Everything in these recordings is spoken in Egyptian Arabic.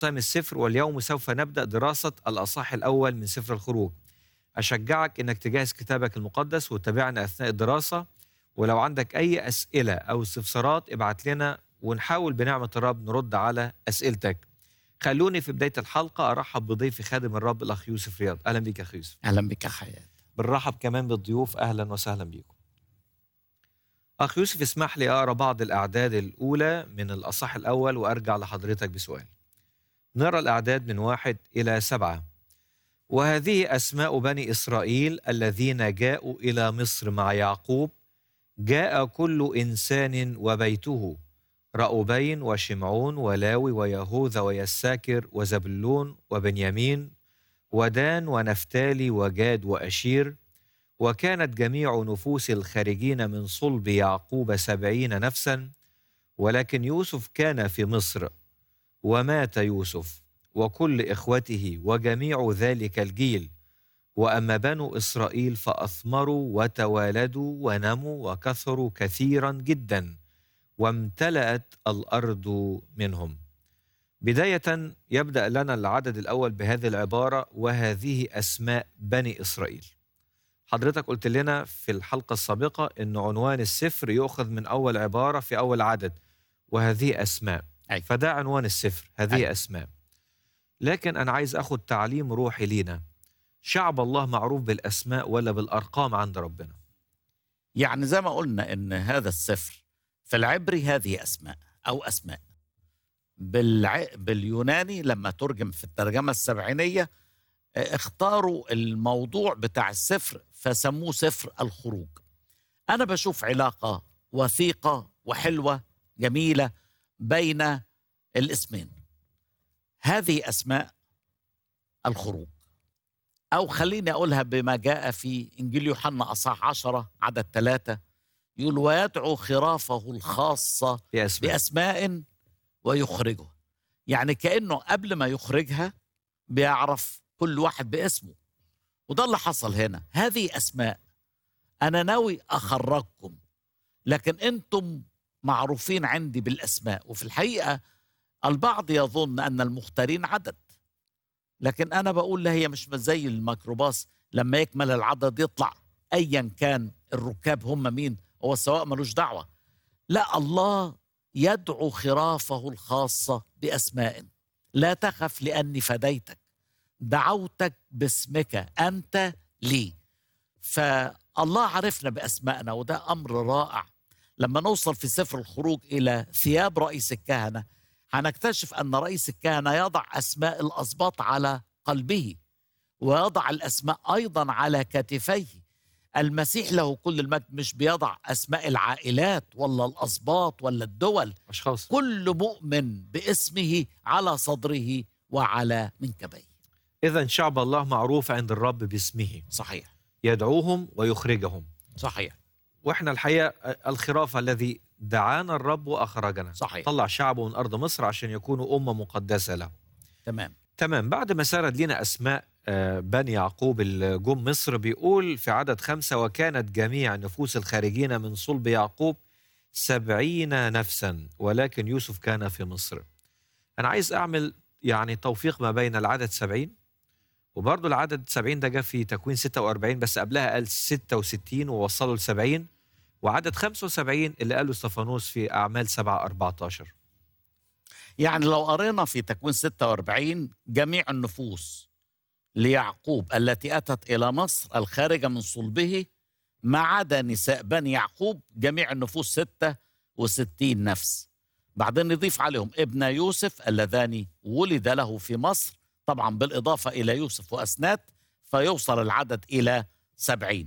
أقسام السفر واليوم سوف نبدأ دراسة الأصح الأول من سفر الخروج أشجعك إنك تجهز كتابك المقدس وتتابعنا أثناء الدراسة ولو عندك أي أسئلة أو استفسارات ابعت لنا ونحاول بنعمة الرب نرد على أسئلتك خلوني في بداية الحلقة أرحب بضيفي خادم الرب الأخ يوسف رياض أهلا بك يا أخ يوسف اهلا بك يا حياه بنرحب كمان بالضيوف أهلا وسهلا بكم أخ يوسف اسمح لي أقرأ بعض الأعداد الأولى من الأصح الأول وأرجع لحضرتك بسؤال نرى الأعداد من واحد إلى سبعة وهذه أسماء بني إسرائيل الذين جاءوا إلى مصر مع يعقوب جاء كل إنسان وبيته رأوبين وشمعون ولاوي ويهوذا ويساكر وزبلون وبنيامين ودان ونفتالي وجاد وأشير وكانت جميع نفوس الخارجين من صلب يعقوب سبعين نفسا ولكن يوسف كان في مصر ومات يوسف وكل إخوته وجميع ذلك الجيل وأما بنو إسرائيل فأثمروا وتوالدوا ونموا وكثروا كثيرا جدا وامتلأت الأرض منهم بداية يبدأ لنا العدد الأول بهذه العبارة وهذه أسماء بني إسرائيل حضرتك قلت لنا في الحلقة السابقة أن عنوان السفر يؤخذ من أول عبارة في أول عدد وهذه أسماء أي. فده عنوان السفر هذه أي. أسماء لكن أنا عايز أخذ تعليم روحي لينا شعب الله معروف بالأسماء ولا بالأرقام عند ربنا يعني زي ما قلنا ان هذا السفر في العبري هذه اسماء او اسماء بالع... باليوناني لما ترجم في الترجمه السبعينيه اه، اختاروا الموضوع بتاع السفر فسموه سفر الخروج انا بشوف علاقه وثيقه وحلوه جميله بين الاسمين هذه اسماء الخروج أو خليني أقولها بما جاء في إنجيل يوحنا أصحاح عشرة عدد ثلاثة يقول ويدعو خرافه الخاصة في أسماء بأسماء ويخرجه يعني كأنه قبل ما يخرجها بيعرف كل واحد باسمه وده اللي حصل هنا هذه أسماء أنا ناوي أخرجكم لكن أنتم معروفين عندي بالأسماء وفي الحقيقة البعض يظن أن المختارين عدد لكن انا بقول لا هي مش زي الميكروباص لما يكمل العدد يطلع ايا كان الركاب هم مين هو السواق ملوش دعوه لا الله يدعو خرافه الخاصه باسماء لا تخف لاني فديتك دعوتك باسمك انت لي فالله عرفنا باسمائنا وده امر رائع لما نوصل في سفر الخروج الى ثياب رئيس الكهنه هنكتشف ان رئيس الكهنه يضع اسماء الاسباط على قلبه ويضع الاسماء ايضا على كتفيه المسيح له كل المجد مش بيضع اسماء العائلات ولا الاسباط ولا الدول أشخاص كل مؤمن باسمه على صدره وعلى منكبيه إذا شعب الله معروف عند الرب باسمه صحيح يدعوهم ويخرجهم صحيح واحنا الحقيقه الخرافه الذي دعانا الرب واخرجنا صحيح طلع شعبه من ارض مصر عشان يكونوا امه مقدسه له تمام تمام بعد ما سرد لنا اسماء آه، بني يعقوب اللي جم مصر بيقول في عدد خمسة وكانت جميع نفوس الخارجين من صلب يعقوب سبعين نفسا ولكن يوسف كان في مصر أنا عايز أعمل يعني توفيق ما بين العدد سبعين وبرضه العدد سبعين ده جه في تكوين 46 بس قبلها قال 66 ووصلوا ل 70 وعدد 75 اللي قاله استفانوس في أعمال 7 14 يعني لو قرينا في تكوين 46 جميع النفوس ليعقوب التي أتت إلى مصر الخارجة من صلبه ما عدا نساء بني يعقوب جميع النفوس 66 نفس بعدين نضيف عليهم ابن يوسف اللذان ولد له في مصر طبعا بالإضافة إلى يوسف وأسنات فيوصل العدد إلى 70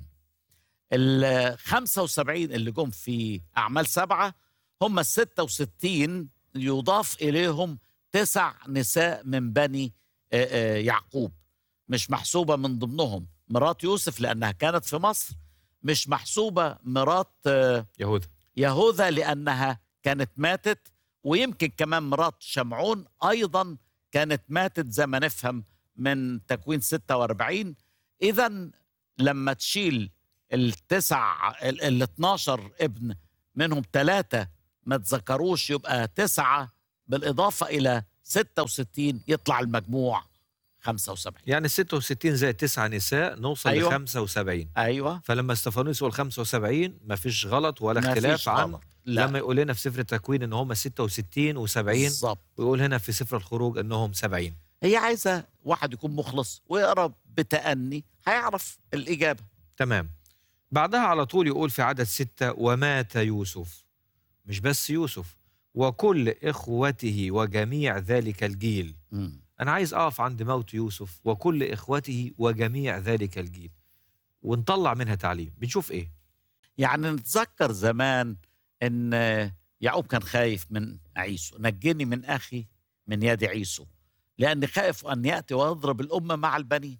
ال 75 اللي جم في أعمال سبعة هم ال 66 يضاف إليهم تسع نساء من بني آه، آه، يعقوب مش محسوبة من ضمنهم مرات يوسف لأنها كانت في مصر مش محسوبة مرات آه، يهوذا يهوذا لأنها كانت ماتت ويمكن كمان مرات شمعون أيضا كانت ماتت زي ما نفهم من تكوين 46 إذا لما تشيل التسع ال ال 12 ابن منهم ثلاثة ما تذكروش يبقى تسعة بالإضافة إلى 66 يطلع المجموع 75 يعني 66 زائد 9 نساء نوصل أيوة. ل 75 ايوه فلما استفانوس يقول 75 ما فيش غلط ولا ما اختلاف فيش عن غلط. لا لما يقول لنا في سفر التكوين ان هم 66 و70 بالظبط ويقول هنا في سفر الخروج انهم 70 هي عايزه واحد يكون مخلص ويقرا بتأني هيعرف الاجابه تمام بعدها على طول يقول في عدد ستة ومات يوسف مش بس يوسف وكل إخوته وجميع ذلك الجيل مم. أنا عايز أقف عند موت يوسف وكل إخوته وجميع ذلك الجيل ونطلع منها تعليم بنشوف إيه يعني نتذكر زمان ان يعقوب كان خايف من عيسو نجني من اخي من يد عيسو لاني خائف ان ياتي ويضرب الامه مع البنين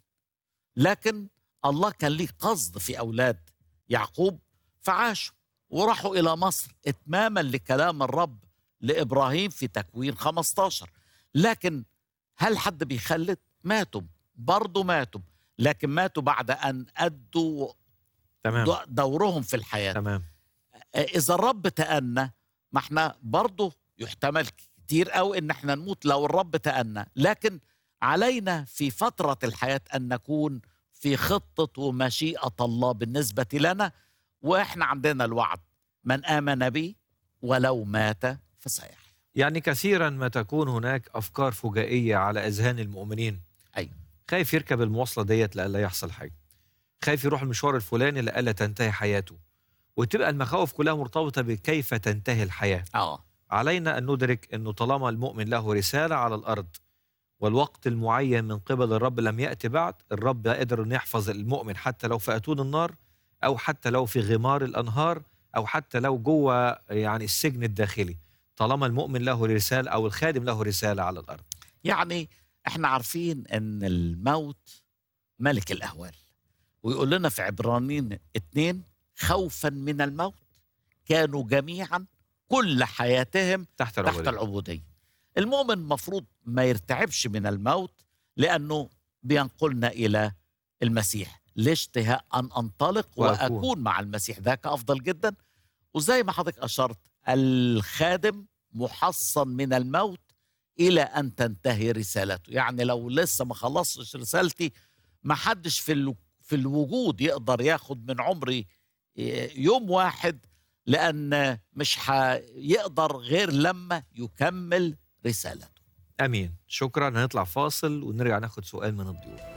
لكن الله كان ليه قصد في اولاد يعقوب فعاشوا وراحوا الى مصر اتماما لكلام الرب لابراهيم في تكوين 15 لكن هل حد بيخلد ماتوا برضه ماتوا لكن ماتوا بعد ان ادوا تمام دو- دورهم في الحياه تمام اذا الرب تأنى ما احنا برضه يحتمل كتير قوي ان احنا نموت لو الرب تأنى لكن علينا في فترة الحياة ان نكون في خطة ومشيئة الله بالنسبة لنا واحنا عندنا الوعد من آمن بي ولو مات فسيحيا يعني كثيرا ما تكون هناك أفكار فجائية على أذهان المؤمنين أيوة. خايف يركب المواصلة ديت لألا يحصل حاجة خايف يروح المشوار الفلاني لألا تنتهي حياته وتبقى المخاوف كلها مرتبطة بكيف تنتهي الحياة اه علينا أن ندرك أنه طالما المؤمن له رسالة على الأرض والوقت المعين من قبل الرب لم يأتي بعد الرب قادر أن يحفظ المؤمن حتى لو في أتون النار أو حتى لو في غمار الأنهار أو حتى لو جوه يعني السجن الداخلي طالما المؤمن له رسالة أو الخادم له رسالة على الأرض يعني احنا عارفين ان الموت ملك الاهوال ويقول لنا في عبرانيين اتنين خوفا من الموت كانوا جميعا كل حياتهم تحت تحت العبودية العبودية المؤمن مفروض ما يرتعبش من الموت لأنه بينقلنا إلى المسيح لاشتهاء أن أنطلق وأكون. وأكون مع المسيح ذاك أفضل جدا وزي ما حضرتك أشرت الخادم محصن من الموت إلى أن تنتهي رسالته يعني لو لسه ما خلصتش رسالتي ما حدش في ال- في الوجود يقدر ياخد من عمري يوم واحد لأن مش هيقدر غير لما يكمل رسالته أمين شكرا هنطلع فاصل ونرجع ناخد سؤال من الضيوف